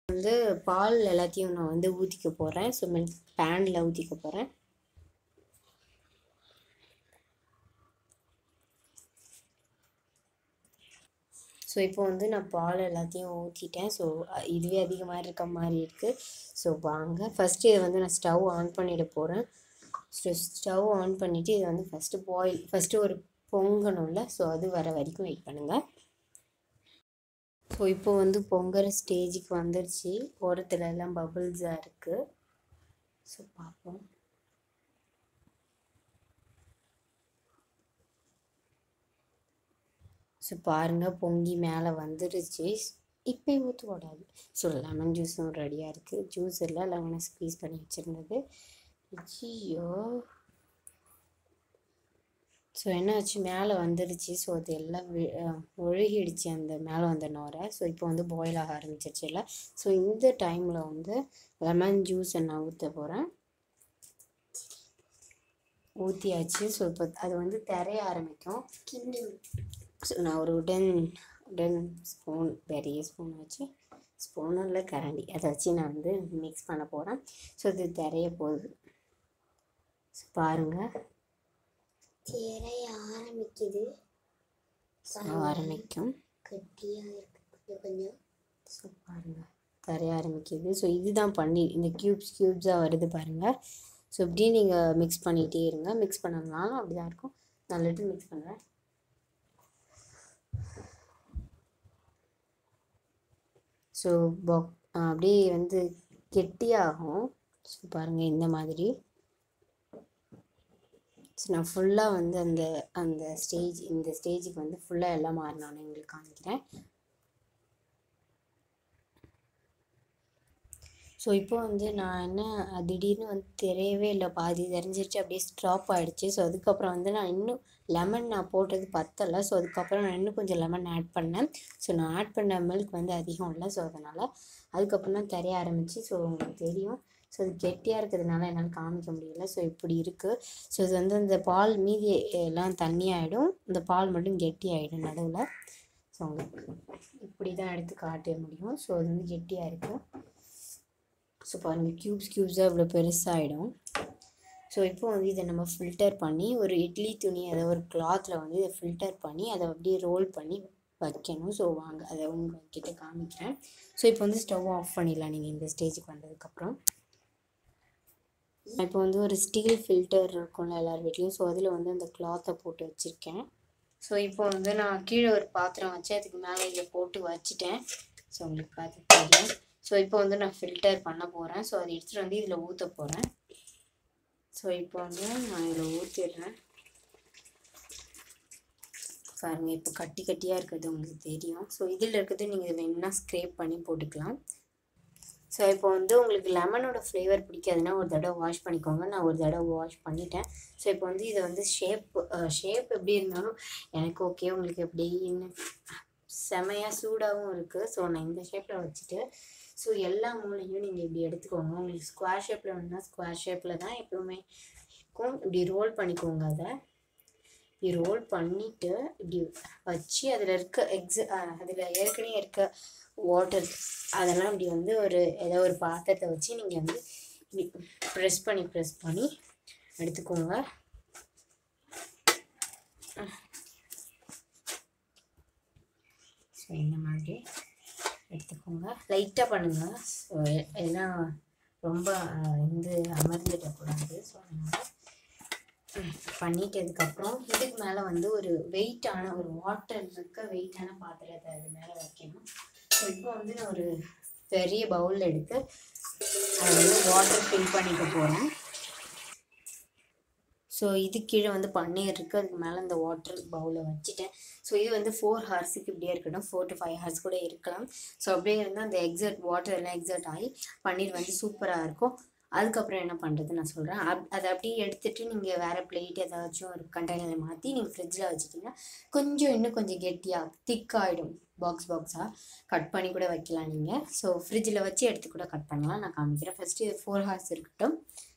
வந்து பால் எல்லாத்தையும் நான் வந்து ஊற்றிக்க போகிறேன் ஸோ மில்க் பேனில் ஊற்றிக்க போகிறேன் ஸோ இப்போ வந்து நான் பால் எல்லாத்தையும் ஊற்றிட்டேன் ஸோ இதுவே அதிகமாக இருக்க மாதிரி இருக்குது ஸோ வாங்க ஃபஸ்ட்டு இதை வந்து நான் ஸ்டவ் ஆன் பண்ணிட போகிறேன் ஸோ ஸ்டவ் ஆன் பண்ணிவிட்டு இதை வந்து ஃபஸ்ட்டு பாயில் ஃபஸ்ட்டு ஒரு பொங்கணும்ல ஸோ அது வர வரைக்கும் வெயிட் பண்ணுங்கள் ஸோ இப்போ வந்து பொங்குற ஸ்டேஜுக்கு வந்துருச்சு ஓரத்துல எல்லாம் பபுள்ஸாக இருக்குது ஸோ பார்ப்போம் ஸோ பாருங்கள் பொங்கி மேலே வந்துருச்சு இப்போ ஊற்றக்கூடாது ஸோ லெமன் ஜூஸும் ரெடியாக இருக்குது ஜூஸ் எல்லாம் லெமனை ஸ்க்வீஸ் பண்ணி வச்சுருந்தது ஐயோ ஸோ என்னாச்சு மேலே வந்துடுச்சு ஸோ அது எல்லாம் வி- அஹ் ஒழுகிடுச்சு அந்த மேலே வந்த நோரை ஸோ இப்போ வந்து பாயில் ஆக ஆரம்பிச்சிருச்சு இல்லை ஸோ இந்த டைமில் வந்து லெமன் ஜூஸ் நான் ஊற்ற போகிறேன் ஊற்றியாச்சு ஸோ இப்போ அது வந்து திரைய ஆரம்பிக்கும் கிண்டு ஸோ நான் ஒரு உடன் உடன் ஸ்பூன் பெரிய ஸ்பூன் வச்சு ஸ்பூனும் இல்லை கரண்டி அதை வச்சு நான் வந்து மிக்ஸ் பண்ண போகிறேன் ஸோ இது திரைய போகுது ஸோ பாருங்கள் திரைய ஆரம்பிக்குது ஸோ ஆரம்பிக்கும் கட்டியாக இருக்கு கொஞ்சம் கொஞ்சம் ஸோ பாருங்கள் கரைய ஆரம்பிக்குது ஸோ இதுதான் பன்னீர் இந்த க்யூப்ஸ் க்யூப்ஸாக வருது பாருங்கள் ஸோ இப்படியே நீங்கள் மிக்ஸ் பண்ணிகிட்டே இருங்க மிக்ஸ் பண்ணதுனாலும் அப்படி தான் இருக்கும் நான் லிட்டில் மிக்ஸ் பண்ணுறேன் ஸோ பா அப்படியே வந்து கெட்டியாகும் ஸோ பாருங்கள் இந்த மாதிரி ஸோ நான் ஃபுல்லாக வந்து அந்த அந்த ஸ்டேஜ் இந்த ஸ்டேஜுக்கு வந்து ஃபுல்லாக எல்லாம் மாறினோன்னு உங்களுக்கு காமிக்கிறேன் ஸோ இப்போ வந்து நான் என்ன அஹ் திடீர்னு வந்து தெரியவே இல்லை பாதி தெரிஞ்சிருச்சு அப்படியே ஸ்டாப் ஆகிடுச்சு ஸோ அதுக்கப்புறம் வந்து நான் இன்னும் லெமன் நான் போட்டது பத்தலை ஸோ அதுக்கப்புறம் நான் இன்னும் கொஞ்சம் லெமன் ஆட் பண்ணேன் ஸோ நான் ஆட் பண்ண மில்க் வந்து அதிகம் இல்லை ஸோ அதனால் அதுக்கப்புறம் தான் தெரிய ஆரம்பிச்சு ஸோ உங்களுக்கு தெரியும் ஸோ அது கெட்டியாக இருக்கிறதுனால என்னால் காமிக்க முடியல ஸோ இப்படி இருக்குது ஸோ இது வந்து இந்த பால் மீதி எல்லாம் தண்ணி ஆகிடும் இந்த பால் மட்டும் கெட்டி ஆகிடும் நடுவில் ஸோ உங்களுக்கு இப்படி தான் எடுத்து காட்ட முடியும் ஸோ அது வந்து கெட்டியாக இருக்குது ஸோ பாருங்கள் க்யூப்ஸ் க்யூப்ஸாக இவ்வளோ பெருசாகிடும் ஸோ இப்போ வந்து இதை நம்ம ஃபில்டர் பண்ணி ஒரு இட்லி துணி அதை ஒரு கிளாத்தில் வந்து இதை ஃபில்டர் பண்ணி அதை அப்படியே ரோல் பண்ணி வைக்கணும் ஸோ வாங்க அதை உங்ககிட்ட காமிக்கிறேன் ஸோ இப்போ வந்து ஸ்டவ் ஆஃப் பண்ணிடலாம் நீங்கள் இந்த ஸ்டேஜுக்கு வந்ததுக்கப்புறம் இப்போ வந்து ஒரு ஸ்டீல் ஃபில்டர் இருக்கும்ல எல்லார் வீட்லேயும் ஸோ அதில் வந்து அந்த கிளாத்தை போட்டு வச்சுருக்கேன் ஸோ இப்போ வந்து நான் கீழே ஒரு பாத்திரம் வச்சு அதுக்கு மேலே இதை போட்டு வச்சுட்டேன் ஸோ உங்களுக்கு பார்த்து தெரியும் ஸோ இப்போ வந்து நான் ஃபில்டர் பண்ண போகிறேன் ஸோ அதை எடுத்துகிட்டு வந்து இதில் ஊற்ற போகிறேன் ஸோ இப்போ வந்து நான் இதில் ஊற்றிடுறேன் பாருங்க இப்போ கட்டி கட்டியாக இருக்கிறது உங்களுக்கு தெரியும் ஸோ இதில் இருக்கிறது நீங்கள் வேணும்னா ஸ்க்ரேப் பண்ணி போட்டுக்கலாம் ஸோ இப்போ வந்து உங்களுக்கு லெமனோட ஃப்ளேவர் பிடிக்காதுன்னா ஒரு தடவை வாஷ் பண்ணிக்கோங்க நான் ஒரு தடவை வாஷ் பண்ணிட்டேன் ஸோ இப்போ வந்து இதை வந்து ஷேப் ஷேப் எப்படி இருந்தாலும் எனக்கு ஓகே உங்களுக்கு எப்படின்னு செமையாக சூடாகவும் இருக்குது ஸோ நான் இந்த ஷேப்பில் வச்சுட்டு ஸோ எல்லா மூலையும் நீங்கள் இப்படி எடுத்துக்கோங்க உங்களுக்கு ஸ்கொயர் ஷேப்பில் வேணும்னா ஸ்கொயர் ஷேப்பில் தான் எப்பவுமே இருக்கும் இப்படி ரோல் பண்ணிக்கோங்க அதை இப்படி ரோல் பண்ணிவிட்டு இப்படி வச்சு அதில் இருக்க எக்ஸ அதில் ஏற்கனவே இருக்க வாட்டர் அதெல்லாம் இப்படி வந்து ஒரு ஏதோ ஒரு பாத்திரத்தை வச்சு நீங்கள் வந்து இப்படி ப்ரெஸ் பண்ணி ப்ரெஸ் பண்ணி எடுத்துக்கோங்க ஸோ இந்த மாதிரி எடுத்துக்கோங்க லைட்டாக பண்ணுங்கள் ஸோ ஏன்னா ரொம்ப அஹ், வந்து அமர்ந்துடக்கூடாது ஸோ அதனால் பண்ணிட்டதுக்கப்புறம் இதுக்கு மேலே வந்து ஒரு வெயிட்டான ஒரு வாட்டர் இருக்க வெயிட்டான பாத்திரத்தை அது மேலே வைக்கணும் ஸோ இப்போ வந்து நான் ஒரு பெரிய பவுல் எடுத்து அதை வந்து வாட்டர் ஃபில் பண்ணிக்க போகிறேன் ஸோ இது கீழே வந்து பன்னீர் இருக்குது அதுக்கு மேலே இந்த வாட்டர் பவுலை வச்சுட்டேன் ஸோ இது வந்து ஃபோர் ஹார்ஸுக்கு இப்படியே இருக்கட்டும் ஃபோர் டு ஃபைவ் ஹார்ஸ் கூட இருக்கலாம் ஸோ அப்படியே இருந்தால் அந்த எக்ஸர்ட் வாட்டர் எல்லாம் எக்ஸர்ட் ஆகி பன்னீர் வந்து சூப்பராக இருக்கும் அதுக்கப்புறம் என்ன பண்ணுறது நான் சொல்கிறேன் அப் அதை அப்படியே எடுத்துகிட்டு நீங்கள் வேறு பிளேட் ஏதாச்சும் ஒரு கண்டெய்னரில் மாற்றி நீங்கள் ஃப்ரிட்ஜில் வச்சுட்டிங்கன்னா கொஞ்சம் இன்னும் கொஞ்சம் கெட்டியாக திக்காகிடும் பாக்ஸ் பாக்ஸாக கட் பண்ணி கூட வைக்கலாம் நீங்கள் ஸோ ஃப்ரிட்ஜில் வச்சு எடுத்து கூட கட் பண்ணலாம் நான் காமிக்கிறேன் ஃபஸ்ட்டு இது ஃபோர் ஹார்ஸ் இருக்கட்டும்